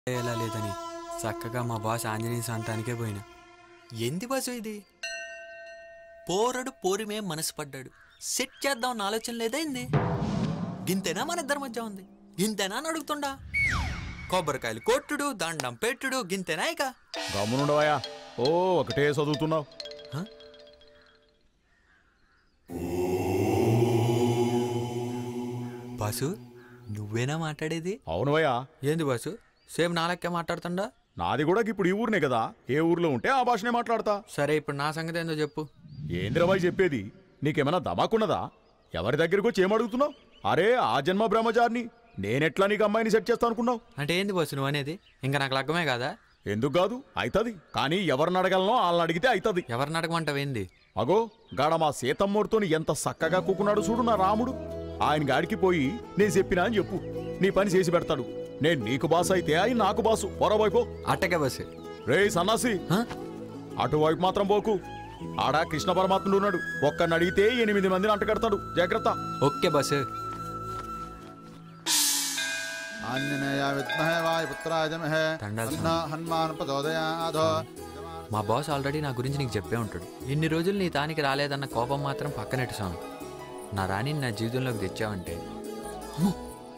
ఎలా లేదని చక్కగా మా బాస్ ఆంజనేయ సంతానికే పోయినా ఎంది బస్సు ఇది పోరడు పోరిమే మనసు పడ్డాడు సెట్ చేద్దాం అన్న ఆలోచన లేదా ఏంది గింతేనా మన ఇద్దరి మధ్య ఉంది గింతేనా అని అడుగుతుండా కొబ్బరికాయలు కొట్టుడు దండం పెట్టుడు గింతేనా ఇక గమ్మునుండవయ్యా ఓ ఒకటే చదువుతున్నావు హ? బాసు నువ్వేనా మాట్లాడేది అవునవయ్యా ఏంది బాసు సేమ్ నాలక్కే మాట్లాడుతుండా నాది కూడా ఇప్పుడు ఈ ఊరినే కదా ఏ ఊర్లో ఉంటే ఆ భాషనే మాట్లాడతా సరే ఇప్పుడు నా సంగతి ఏందో చెప్పు ఏంద్రబాయ్ చెప్పేది నీకేమైనా దమాకున్నదా ఎవరి దగ్గరికి వచ్చి ఏమడుగుతున్నావు అరే ఆ జన్మ బ్రహ్మచారిని నేనెట్లా నీకు అమ్మాయిని సెట్ చేస్తా అనుకున్నావు అంటే ఏంది బాసు నువ్వు అనేది ఇంకా నాకు లగ్గమే కాదా ఎందుకు కాదు అయితది కానీ ఎవరిని అడగలనో వాళ్ళని అడిగితే అయితది ఎవరిని అడగమంటావేంది అగో గాడ మా సీతమ్మూర్తోని ఎంత చక్కగా కూకున్నాడు చూడు నా రాముడు ఆయన గాడికి పోయి నేను చెప్పినా అని చెప్పు నీ పని చేసి పెడతాడు నేను నీకు బాసు అయితే ఆయన నాకు బాసు పొరవైపో అట్టకే బస్సు రే సన్నాసి హ? అటువైపు మాత్రం పోకు ఆడ కృష్ణ పరమాత్ముడు ఉన్నాడు ఒక్కడిని అడిగితే ఎనిమిది మందిని అంటగడతాడు జాగ్రత్త ఓకే బస్సు ఆంజనేయ విద్మహే వాయుపుత్రాయ ధీమహి దండాలు తన్నో హనుమాన్ ప్రచోదయాధో మా బాస్ ఆల్రెడీ నా గురించి నీకు చెప్పే ఉంటాడు ఇన్ని రోజులు నీ తానికి రాలేదన్న కోపం మాత్రం పక్కనెట్టు స్వామి నా రాణిని నా జీవితంలోకి తెచ్చావంటే అమ్మో,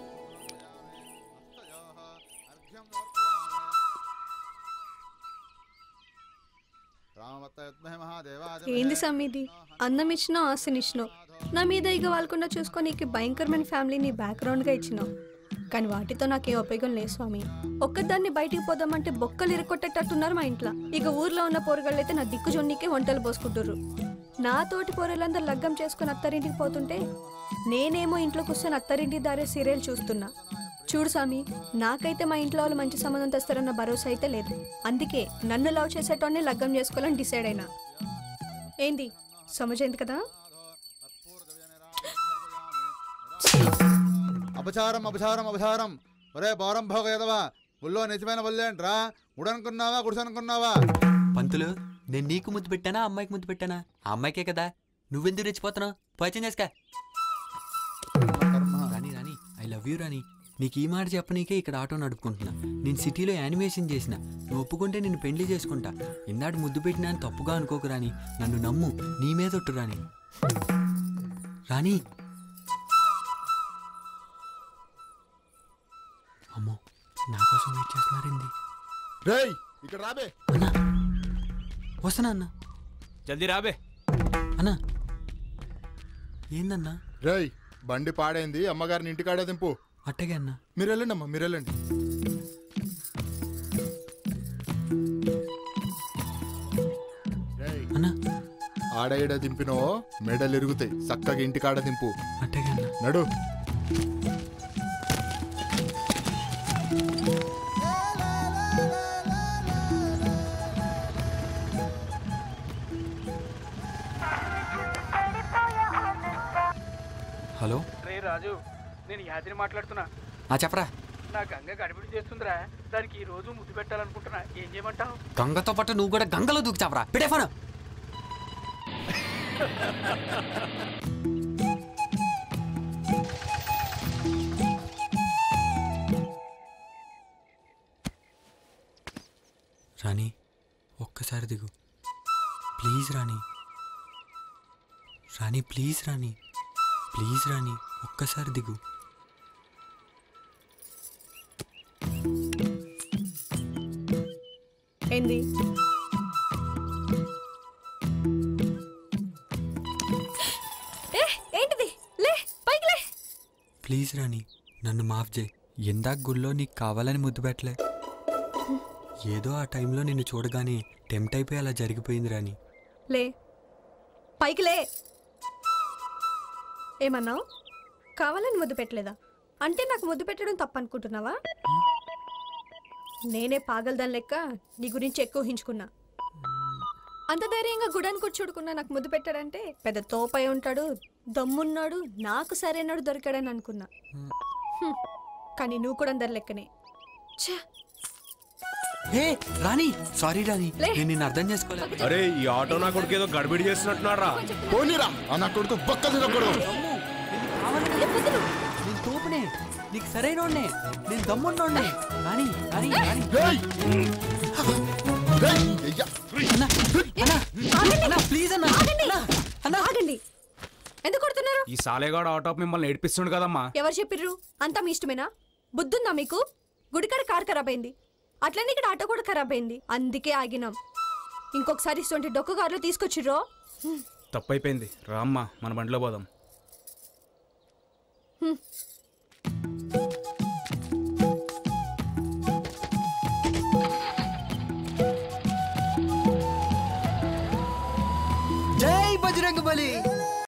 రామవత్త విద్మహే మహాదేవాయ ఏంది సమ్మిది అందం ఇచ్చినావు ఆశనిచ్చినావు నా మీద ఇక వాళ్ళకుండా చూసుకొని నీకు భయంకరమైన ఫ్యామిలీని బ్యాక్గ్రౌండ్గా ఇచ్చినావు కానీ వాటితో నాకేం ఉపయోగం లేదు స్వామి ఒక్కదాన్ని బయటికి పోదామంటే బొక్కలు ఇరకొట్టేటట్టున్నారు మా ఇంట్లో ఇక ఊర్లో ఉన్న పోరగాళ్ళు అయితే నా దిక్కు జొన్నికే వంటలు పోసుకుంటుర్రు నా తోటి పోరలందరూ లగ్గం చేసుకుని అత్తారింటికి పోతుంటే నేనేమో ఇంట్లో కూర్చొని అత్తారింటి దారే సీరియల్ చూస్తున్నా చూడు స్వామి నాకైతే మా ఇంట్లో వాళ్ళు మంచి సంబంధం తెస్తారన్న భరోసా అయితే లేదు అందుకే నన్ను లవ్ చేసేటోనే లగ్గం చేసుకోవాలని డిసైడ్ అయినా ఏంది సమజైంది కదా అపచారం అపచారం అపచారం ఒరే బౌరం భోగ ఎదవా ఊళ్ళో నిజమైన వల్లేంట్రా ఉడనుకున్నావా గుడిసనుకున్నావా పంతులు నేను నీకు ముద్దు పెట్టానా అమ్మాయికి ముద్దు పెట్టానా ఆ అమ్మాయికే కదా నువ్వెందుకు రెచ్చిపోతున్నావు పరిచయం చేసుకా రాని రాని ఐ లవ్ యూ రాని నీకు ఈ మాట చెప్పనీకే ఇక్కడ ఆటో నడుపుకుంటున్నా నేను సిటీలో యానిమేషన్ చేసిన నువ్వు ఒప్పుకుంటే నేను పెళ్లి చేసుకుంటా ఇన్నాడు ముద్దు పెట్టినా అని తప్పుగా అనుకోకు రాని నన్ను నమ్ము నీ మీదొట్టు రాని రాని అమ్మో నా కోసం వెయిట్ చేస్తున్నారేంది రేయ్ ఇక్కడ రాబే అన్నా వస్తానా అన్నా జల్దీ రాబే అన్నా ఏందన్నా రేయ్ బండి పాడైంది అమ్మగారిని ఇంటికాడే దింపు అట్టగే అన్నా మీరు వెళ్ళండి అమ్మా మీరు వెళ్ళండి రేయ్, అన్నా ఆడ ఈడ దింపినో మెడలు ఇరుగుతాయి చక్కగా ఇంటికాడ దింపు అట్టగే అన్నా నడు హలో రే రాజు నేను యాదిని మాట్లాడుతున్నా ఆ చెప్పరా నా గంగ గడిబిడి చేస్తుందిరా దానికి ఈ రోజు ముద్దు పెట్టాలనుకుంటున్నా ఏం చేయమంటావు గంగతో పాటు నువ్వు కూడా గంగలో దూకు చెప్పరా పెట్టే ఫోన్ రాణి ఒక్కసారి దిగు please Rani Rani please Rani please Rani ఒక్కసారి దిగు ఏంది ఏ ఏంటిది లే పైకి లే ప్లీజ్ రాణి నన్ను మాఫ్ చేయి ఇందాక గుళ్ళో నీకు కావాలని ముద్దు పెట్టలే ఏదో ఆ టైంలో నిన్ను చూడగానే టెంప్ట్ అయిపోయి అలా జరిగిపోయింది రాణి లే పైకి లే ఏమన్నావు కావాలని ముద్దు పెట్టలేదా అంటే నాకు ముద్దు పెట్టడం తప్పు అనుకుంటున్నావా నేనే పాగలదాని లెక్క నీ గురించి ఎక్కువ ఊహించుకున్నా అంత ధైర్యంగా గుడాన్ని కూర్చోడుకున్నా నాకు ముద్దు పెట్టాడంటే పెద్ద తోపై ఉంటాడు దమ్మున్నాడు నాకు సరైనడు దొరికాడని అనుకున్నా హ్మ్. కానీ నువ్వు కూడా అందరి లెక్కనే ఛ, హే రాణి సారీ రాణి లే. నేను నిన్ను అర్థం చేసుకోలేదు అరే ఈ ఆటో నా కొడుకు ఏదో గడిబిడి చేస్తున్నట్టున్నారా పోనీరా అన్న కొడుకు బొక్కలు తినకూడదు ఏ వద్దు. నేను తోపునే నీకు సరైన నేను దమ్మున్నోడ్నే రాని రాని రాని ఏయ్! ఏయ్! ఎయ్య! అన్నా, అన్నా, అన్నా, ప్లీజ్ అన్నా అన్నా, అన్నా. ఆగండి ఎందుకు కొడుతున్నారు ఈ సాలేగాడు అవుట్ ఆఫ్ మిమ్మల్ని ఏడిపిస్తుండు కదమ్మా ఎవరు చెప్పిర్రు అంతా మీ ఇష్టమేనా బుద్ధుందా మీకు గుడికాడ కార్ ఖరాబ్ అయింది అట్లనే ఇక్కడ ఆటో కూడా ఖరాబ్ అయింది అందుకే ఆగినాం ఇంకొకసారి ఇటువంటి డొక్క కార్లో తీసుకొచ్చిర్రో తప్పైపోయింది రామ్మా మన బండిలో పోదాం జై బజరంగ బలి